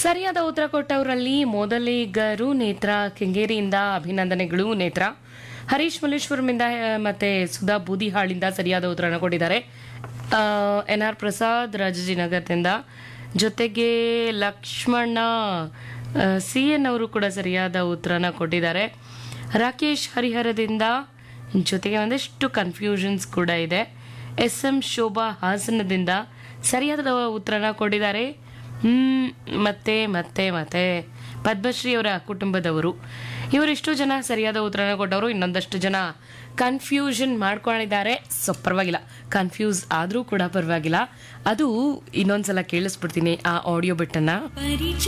ಸರಿಯಾದ ಉತ್ತರ ಕೊಟ್ಟವರಲ್ಲಿ ಮೊದಲಿಗರು ನೇತ್ರ ಕೆಂಗೇರಿಯಿಂದ ಅಭಿನಂದನೆಗಳು ನೇತ್ರ ಹರೀಶ್ ಮಲ್ಲೇಶ್ವರಮಿಂದ ಆ, ಮತ್ತೆ ಸುಧಾ ಬೂದಿಹಾಳಿಂದ ಸರಿಯಾದ ಉತ್ತರನ ಕೊಟ್ಟಿದ್ದಾರೆ ಎನ್ ಆರ್ ಪ್ರಸಾದ್ ರಾಜಾಜಿನಗರದಿಂದ ಜೊತೆಗೆ ಲಕ್ಷ್ಮಣ ಸಿ ಎನ್ ಅವರು ಕೂಡ ಸರಿಯಾದ ಉತ್ತರನ ಕೊಟ್ಟಿದ್ದಾರೆ ರಾಕೇಶ್ ಹರಿಹರದಿಂದ ಜೊತೆಗೆ ಒಂದಿಷ್ಟು ಕನ್ಫ್ಯೂಷನ್ಸ್ ಕೂಡ ಇದೆ ಎಸ್ ಎಂ ಶೋಭಾ ಹಾಸನದಿಂದ ಸರಿಯಾದ ಉತ್ತರನ ಕೊಟ್ಟಿದ್ದಾರೆ ಹ್ಮ್ ಮತ್ತೆ ಮತ್ತೆ ಮತ್ತೆ ಪದ್ಮಶ್ರೀ ಅವರ ಕುಟುಂಬದವರು ಇವರಿಷ್ಟು ಜನ ಸರಿಯಾದ ಉತ್ತರನ ಕೊಟ್ಟವರು ಇನ್ನೊಂದಷ್ಟು ಜನ ಕನ್ಫ್ಯೂಷನ್ ಮಾಡ್ಕೊಂಡಿದ್ದಾರೆ ಸೊ ಪರವಾಗಿಲ್ಲ ಕನ್ಫ್ಯೂಸ್ ಆದರೂ ಕೂಡ ಪರವಾಗಿಲ್ಲ ಅದು ಇನ್ನೊಂದ್ಸಲ ಕೇಳಿಸ್ಬಿಡ್ತೀನಿ ಆ ಆಡಿಯೋ ಬಿಟ್ಟನ್ನ